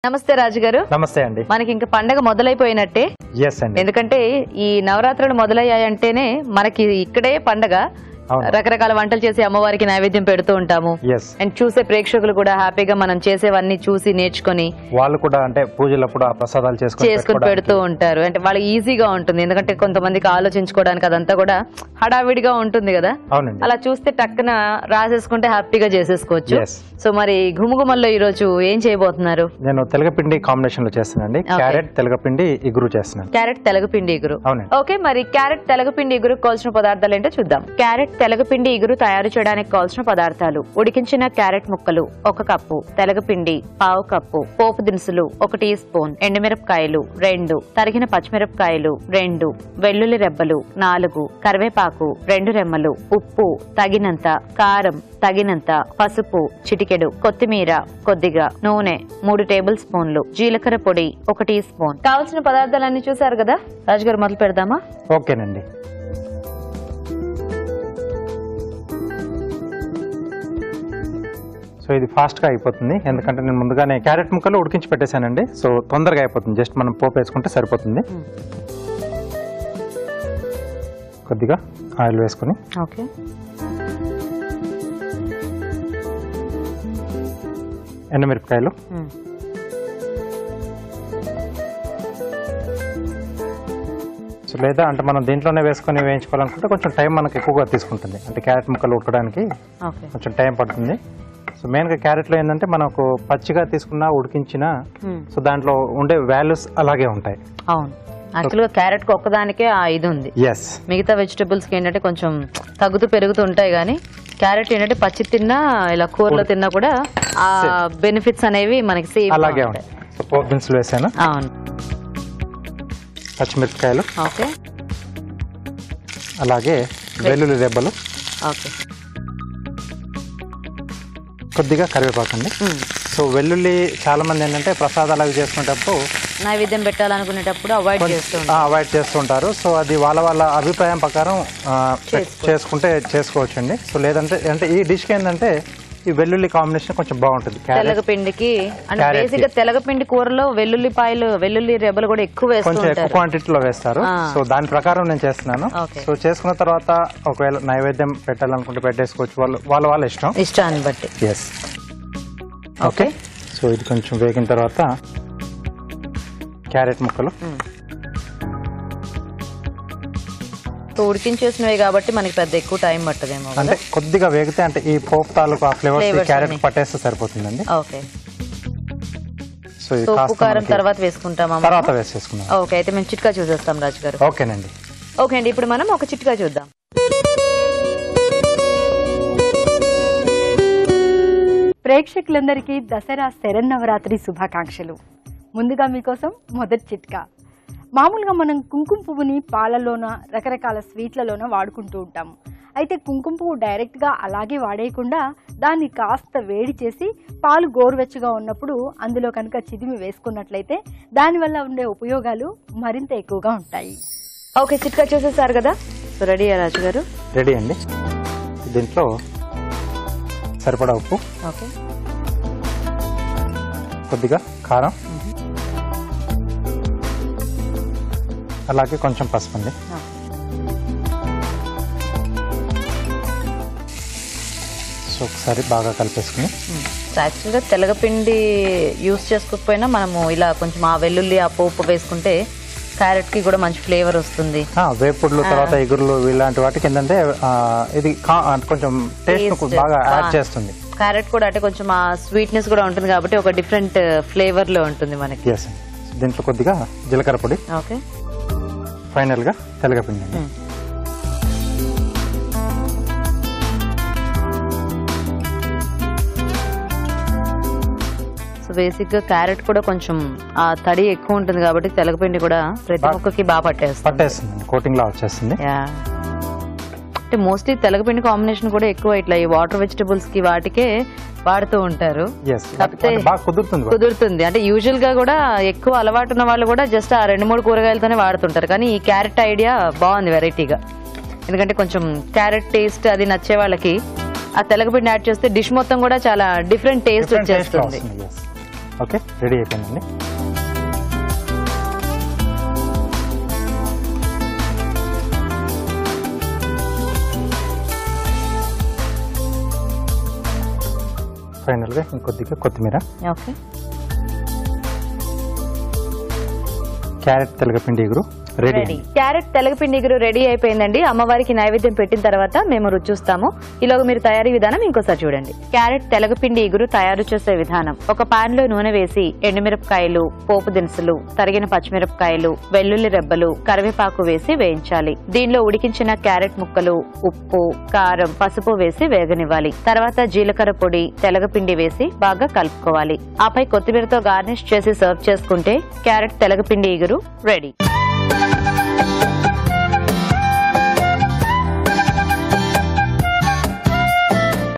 నమస్తే రాజు గారు నమస్తే అండి మనకి ఇంకా పండగ మొదలైపోయినట్టే ఎస్ అండి ఎందుకంటే ఈ నవరాత్రులు మొదలయ్యాయంటేనే మనకి ఇక్కడే పండగ అవును. రకరకాల వంటలు చేసి అమ్మవారికి నైవేద్యం పెడుతూ ఉంటాము ఎస్ అండ్ చూసే ప్రేక్షకులు కూడా హ్యాపీగా మనం చేసేవన్నీ చూసి నేర్చుకొని వాళ్ళు కూడా అంటే పూజలప్పుడు ఆ ప్రసాదాలు చేసుకొని చేసుకుని పెడుతూ పెట్టుకోవడానికి ఉంటారు అంటే వాళ్ళకి ఈజీగా ఉంటుంది ఎందుకంటే కొంతమందికి ఆలోచించుకోవడానికి అదంతా కూడా హడావిడిగా ఉంటుంది కదా అవునండి అలా చూస్తే టక్కున రాసేసుకుంటే హ్యాపీగా చేసేసుకోవచ్చు Yes. సో మరి ఘుమఘుమల్లో ఈ రోజు ఏం చేయబోతున్నారు నేను తెలగపిండి కాంబినేషన్ లో చేస్తానండి Okay. క్యారెట్ తెలగపిండి ఇగురు చేస్తున్నాను క్యారెట్ తెలగపిండి ఇగురు అవునండి. ఓకే మరి క్యారెట్ తెలగపిండి ఇగురు కావాల్సిన పదార్థాలు ఏంటో చూద్దాం క్యారెట్ తెలగపిండి ఇగురు తయారు చేయడానికి కావాల్సిన పదార్థాలు ఉడికించిన క్యారెట్ ముక్కలు ఒక కప్పు తెలగపిండి పావు కప్పు పోపు దినుసులు ఒక టీ స్పూన్ ఎండుమిరపకాయలు రెండు తరిగిన పచ్చిమిరపకాయలు రెండు వెల్లుల్లి రెబ్బలు నాలుగు కరివేపాకు రెండు రెమ్మలు ఉప్పు తగినంత కారం తగినంత పసుపు చిటికెడు కొత్తిమీర కొద్దిగా నూనె మూడు టేబుల్ స్పూన్లు జీలకర్ర పొడి ఒక టీ స్పూన్ కావాల్సిన పదార్థాలన్నీ చూసారు కదా రాజుగారు మొదలు పెడదామా ఓకేనండి సో ఇది ఫాస్ట్ గా అయిపోతుంది ఎందుకంటే నేను ముందుగానే క్యారెట్ ముక్కలు ఉడికించి పెట్టేశానండి సో తొందరగా అయిపోతుంది జస్ట్ మనం పోపు వేసుకుంటే సరిపోతుంది కొద్దిగా ఆయిల్ వేసుకొని ఓకే ఎండుమిరపకాయలు సో లేదా అంటే మనం దీంట్లోనే వేసుకొని వేయించుకోవాలనుకుంటే కొంచెం టైం మనకు ఎక్కువగా తీసుకుంటుంది అంటే క్యారెట్ ముక్కలు ఉడకడానికి ఓకే కొంచెం టైం పడుతుంది సో మెయిన్గా క్యారెట్లో ఏంటంటే మనకు పచ్చిగా తీసుకున్నా ఉడికించినా సో దాంట్లో ఉండే వాల్యూస్ అలాగే ఉంటాయి అవును యాక్చువల్గా క్యారెట్ కి ఒక్కదానికే ఆ ఇది ఉంది ఎస్ మిగతా వెజిటబుల్స్ కి ఏంటంటే కొంచెం తగ్గుతూ పెరుగుతూ ఉంటాయి కానీ క్యారెట్ ఏంటంటే పచ్చి తిన్నా ఇలా కూరలో తిన్నా కూడా ఆ బెనిఫిట్స్ అనేవి మనకి సేమ్ అలాగే ఉంటాయి సో పోపు దినుసులు వేసాను అవును పచ్చిమిరపకాయలు ఓకే అలాగే వెల్లుల్లి రెబ్బలు ఓకే కొద్దిగా కరివేపాకు అండి సో వెల్లుల్లి చాలా మంది ఏంటంటే ప్రసాదాలు అవి చేసుకునేటప్పుడు నైవేద్యం పెట్టాలనుకునేటప్పుడు అవాయిడ్ చేస్తూ ఉంటాం అవాయిడ్ చేస్తుంటారు సో అది వాళ్ళ వాళ్ళ అభిప్రాయం ప్రకారం ఆ, చేసుకుంటే చేసుకోవచ్చండి సో లేదంటే అంటే ఈ డిష్కి ఏంటంటే ఈ వెల్లుల్లి కాంబినేషన్ కొంచెం బాగుంటుంది క్యారెట్ తెలగపిండికి అంటే Carrot కి. బేసిక్ గా తెలగపిండి కూరలో వెల్లుల్లిపాయలు వెల్లుల్లి రెబ్బలు కూడా ఎక్కువ వేస్తూ కొంచెం ఎక్కువ ఉంటారు క్వాంటిటీలో వేస్తారు ఆ. సో దాని ప్రకారం నేను చేస్తున్నాను Okay. సో చేసుకున్న తర్వాత ఒకవేళ నైవేద్యం పెట్టాలనుకుంటే పెట్టేసుకోవచ్చు వాళ్ళు వాళ్ళ వాళ్ళ ఇష్టం ఇష్టాన్ని బట్టి ఎస్ ఓకే సో ఇది కొంచెం వేగిన తర్వాత క్యారెట్ ముక్కలు సో ఉడికించేసినవి కాబట్టి మనకి పెద్ద ఎక్కువ టైం పట్టదేమో కదా అంటే కొద్దిగా వేగితే అంటే ఈ పోపు తాలూకు ఆ ఫ్లేవర్స్ Flavours క్యారెట్ అన్ని. పట్టేస్తే సరిపోతుందండి ఓకే సో ఇది సో ఉప్పు కాస్త కారం మనకి తర్వాత వేసుకుంటామా తర్వాత వేసేసుకున్నాం ఓకే అయితే మేము చిట్కా చూసేస్తాం రాజు గారు ఓకేనండి ఓకే అండి ఇప్పుడు మనం ఒక చిట్కా చూద్దాం ప్రేక్షకులందరికీ దసరా శరన్నవరాత్రి శుభాకాంక్షలు ముందుగా మీకోసం మొదటి చిట్కా మామూలుగా మనం కుంకుమ పువ్వుని పాలలోన రకరకాల స్వీట్లలోన వాడుకుంటూ ఉంటాము అయితే కుంకుమ పువ్వు డైరెక్ట్గా అలాగే వాడేయకుండా దాన్ని కాస్త వేడి చేసి పాలు గోరువెచ్చగా ఉన్నప్పుడు అందులో కనుక చిదిమి వేసుకున్నట్లయితే దానివల్ల ఉండే ఉపయోగాలు మరింత ఎక్కువగా ఉంటాయి ఓకే చిట్కా చూసేసారు కదా సో రెడీ రాజు గారు రెడీ అండి దీంట్లో సరిపడా ఉప్పు ఓకే కొద్దిగా కారం అలాగే కొంచెం పసుపు అండి సో ఒకసారి బాగా కలిపేసుకుని సో యాక్చువల్గా తెలగపిండి యూస్ చేసుకోకపోయినా మనము ఇలా కొంచెం ఆ వెల్లుల్లి ఆ పోపు వేసుకుంటే క్యారెట్ కి కూడా మంచి ఫ్లేవర్ వస్తుంది ఆ, వేపుడులు తర్వాత ఎగురులు ఇలాంటి వాటికి ఏంటంటే ఆ, ఇది కా- అంటే కొంచెం టేస్ట్ Taste బాగా యాడ్ బా- చేస్తుంది క్యారెట్ కూడా అంటే కొంచెం ఆ స్వీట్నెస్ కూడా ఉంటుంది కాబట్టి ఒక డిఫరెంట్ ఫ్లేవర్ లో ఉంటుంది మనకి ఎస్ దీంట్లో కొద్దిగా జీలకర్ర పొడి ఓకే ఫైనల్ గా తెలగపిండి అండి Hmm. సో బేసిక్ గా క్యారెట్ కూడా కొంచెం ఆ తడి ఎక్కువ ఉంటుంది కాబట్టి తెలగపిండి కూడా ప్రతి బా- మొక్కకి బాగా పట్టేస్తుంది పట్టేస్తుంది కోటింగ్ లా వచ్చేస్తుంది యా అంటే మోస్ట్లీ తెలగపిండి కాంబినేషన్ కూడా ఎక్కువ ఇట్లా ఈ వాటర్ వెజిటబుల్స్ కి వాటికే వాడుతూ ఉంటారు ఎస్ కాకపోతే బాగా కుదురుతుంది కూడా. కుదురుతుంది అంటే యూజువల్ గా కూడా ఎక్కువ అలవాటు ఉన్న వాళ్ళు కూడా జస్ట్ ఆ రెండు మూడు కూరగాయలతోనే వాడుతుంటారు కానీ ఈ క్యారెట్ ఐడియా బాగుంది వెరైటీగా ఎందుకంటే కొంచెం క్యారెట్ టేస్ట్ అది నచ్చే వాళ్ళకి ఆ తెలగపిండి యాడ్ చేస్తే డిష్ మొత్తం కూడా చాలా డిఫరెంట్ టేస్ట్ Different taste లో వచ్చేస్తుంది వస్తుంది, yes. ఓకే రెడీ అయిపోయిందండి ఫైనల్గా ఇంకొద్దిగా కొత్తిమీర ఓకే క్యారెట్ తెలగపిండి ఇగురు రెడీ రెడీ క్యారెట్ తెలగపిండి ఇగురు రెడీ అయిపోయిందండి అమ్మవారికి నైవేద్యం పెట్టిన తర్వాత మేము రుచి చూస్తాము ఈలోగా మీరు తయారీ విధానం ఇంకోసారి చూడండి క్యారెట్ తెలగపిండి ఇగురు తయారు చేసే విధానం ఒక పాన్ లో నూనె వేసి ఎండుమిరపకాయలు పోపు దినుసులు తరిగిన పచ్చిమిరపకాయలు వెల్లుల్లి రెబ్బలు కరివేపాకు వేసి వేయించాలి దీనిలో ఉడికించిన క్యారెట్ ముక్కలు ఉప్పు కారం పసుపు వేసి వేగనివ్వాలి తర్వాత జీలకర్ర పొడి తెలగపిండి వేసి బాగా కలుపుకోవాలి ఆపై కొత్తిమీరతో గార్నిష్ చేసి సర్వ్ చేసుకుంటే క్యారెట్ తెలగపిండి ఇగురు రెడీ